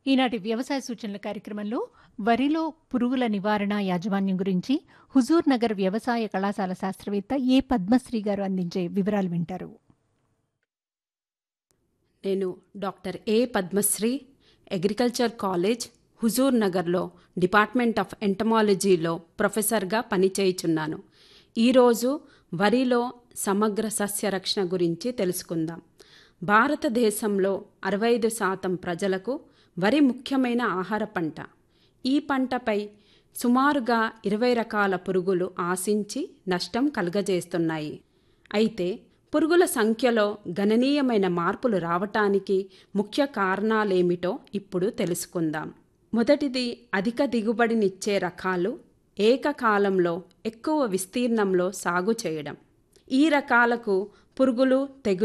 ఈనాటి వ్యవసాయ సూచనల కార్యక్రమంలో వరిలో పురుగుల నివారణ యాజమాన్యం గురించి హుజూర్ నగర్ వ్యవసాయ కళాశాల శాస్త్రవేత్త ఏ పద్మశ్రీ గారు అందించే వివరాలు వింటారు నేను doctor A Padmasri agriculture college Huzur నగర్లో డిపార్ట్మెంట్ ఆఫ్ ఎంటమాలజీలో ప్రొఫెసర్గా పనిచేయుచున్నాను ఈరోజు వరిలో సమగ్ర సస్య రక్షణ గురించి తెలుసుకుందాం భారతదేశంలో అరవై ఐదు శాతం ప్రజలకు వరి ముఖ్యమైన ఆహార పంట ఈ పంటపై సుమారుగా ఇరవై రకాల పురుగులు ఆశించి నష్టం కలుగజేస్తున్నాయి అయితే పురుగుల సంఖ్యలో గణనీయమైన మార్పులు రావటానికి ముఖ్య కారణాలేమిటో ఇప్పుడు తెలుసుకుందాం మొదటిది అధిక దిగుబడినిచ్చే రకాలు ఏకకాలంలో ఎక్కువ విస్తీర్ణంలో సాగు చేయడం ఈ రకాలకు పురుగులు తెగులు